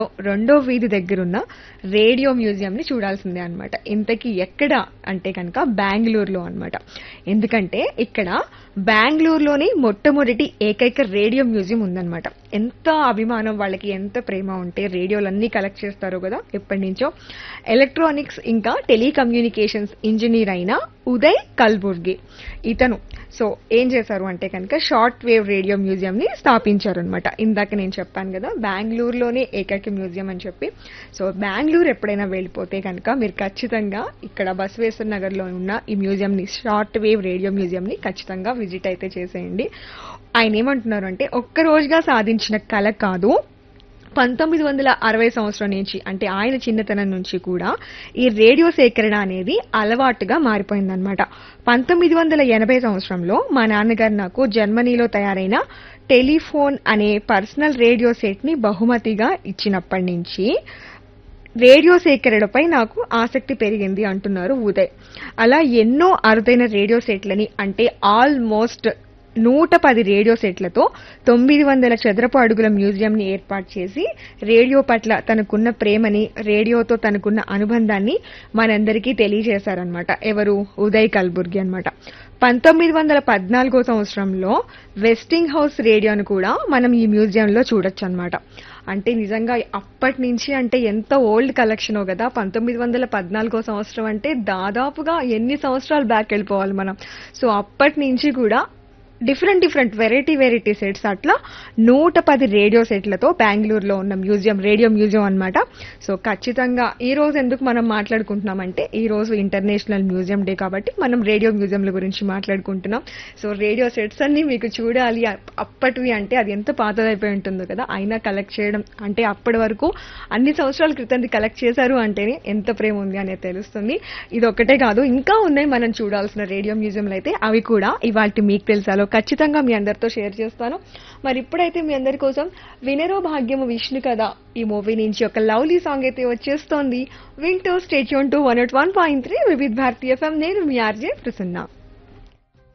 రెండో వీధి దగ్గరున్న రేడియో మ్యూజియం ని చూడాల్సిందే అన్నమాట ఇంతకీ ఎక్కడ అంటే కనుక బెంగళూరులో అన్నమాట ఎందుకంటే ఇక్కడ బెంగళూరులోని మొట్టమొదటి ఏకైక రేడియో మ్యూజియం ఉందన్నమాట ఎంత అభిమానం వాళ్ళకి ఎంత ప్రేమ ఉంటే రేడియోలన్నీ కలెక్ట్ చేస్తారో కదా ఎప్పటి నుంచో ఎలక్ట్రానిక్స్ ఇంకా టెలికమ్యూనికేషన్స్ ఇంజనీర్ అయిన ఉదయ్ కల్బుర్గి ఇతను సో ఏం చేశారు అంటే కనుక షార్ట్ వేవ్ రేడియో మ్యూజియం ని స్థాపించారు అనమాట ఇందాక నేను చెప్పాను కదా బెంగళూరులోనే ఏకైక మ్యూజియం అని చెప్పి సో బెంగళూరు ఎప్పుడైనా వెళ్ళిపోతే కనుక మీరు ఖచ్చితంగా ఇక్కడ బసవేశ్వర నగర్ లో ఉన్న ఈ మ్యూజియం ని షార్ట్ వేవ్ రేడియో మ్యూజియం ని ఖచ్చితంగా విజిట్ అయితే చేసేయండి ఆయన ఏమంటున్నారు అంటే ఒక్క రోజుగా సాధించిన కళ కాదు పంతొమ్మిది వందల అరవై సంవత్సరం నుంచి అంటే ఆయన చిన్నతనం నుంచి కూడా ఈ రేడియో సేకరణ అనేది అలవాటుగా మారిపోయిందనమాట పంతొమ్మిది వందల ఎనభై సంవత్సరంలో మా నాన్నగారు నాకు జర్మనీలో తయారైన టెలిఫోన్ అనే పర్సనల్ రేడియో సెట్ ని బహుమతిగా ఇచ్చినప్పటి నుంచి రేడియో సేకరణపై నాకు ఆసక్తి పెరిగింది అంటున్నారు ఉదయ్ అలా ఎన్నో అరుదైన రేడియో సెట్లని అంటే ఆల్మోస్ట్ నూట పది రేడియో సెట్లతో తొమ్మిది వందల చదరపు అడుగుల మ్యూజియం ని ఏర్పాటు చేసి రేడియో పట్ల తనకున్న ప్రేమని రేడియోతో తనకున్న అనుబంధాన్ని మనందరికీ తెలియజేశారనమాట ఎవరు ఉదయ్ కల్బుర్గి అన్నమాట పంతొమ్మిది వందల పద్నాలుగో సంవత్సరంలో వెస్టింగ్ హౌస్ రేడియోను కూడా మనం ఈ మ్యూజియంలో చూడొచ్చు అనమాట అంటే నిజంగా అప్పటి నుంచి అంటే ఎంత ఓల్డ్ కలెక్షనో కదా పంతొమ్మిది వందల పద్నాలుగో సంవత్సరం అంటే దాదాపుగా ఎన్ని సంవత్సరాలు బ్యాక్ వెళ్ళిపోవాలి మనం సో అప్పటి నుంచి కూడా different different variety variety sets అట్లా నూట పది రేడియో సెట్లతో బెంగళూరులో ఉన్న మ్యూజియం రేడియో మ్యూజియం అన్నమాట సో ఖచ్చితంగా ఈ రోజు ఎందుకు మనం మాట్లాడుకుంటున్నామంటే ఈ రోజు ఇంటర్నేషనల్ మ్యూజియం డే కాబట్టి మనం రేడియో మ్యూజియంల గురించి మాట్లాడుకుంటున్నాం సో రేడియో సెట్స్ అన్ని మీకు చూడాలి అప్- అప్పటివి అంటే అది ఎంత పాతదైపోయి ఉంటుందో కదా అయినా కలెక్ట్ చేయడం అంటే అప్పటి వరకు అన్ని సంవత్సరాల క్రితం కలెక్ట్ చేశారు అంటేనే ఎంత ప్రేమ ఉంది అనేది తెలుస్తుంది ఇది ఒక్కటే కాదు ఇంకా ఉన్నాయి మనం చూడాల్సిన రేడియో మ్యూజియంలు అయితే అవి కూడా ఇవాళ మీకు తెలుసాలో ఖచ్చితంగా మీ అందరితో షేర్ చేస్తాను మరి ఇప్పుడైతే మీ అందరి కోసం వినరో భాగ్యము విష్ణు కదా ఈ మూవీ నుంచి ఒక లవ్లీ సాంగ్ అయితే వచ్చేస్తోంది వింటూ stay tuned to one one point three Vividh Bharatiya FM నేను మీ ఆర్జే ప్రసన్న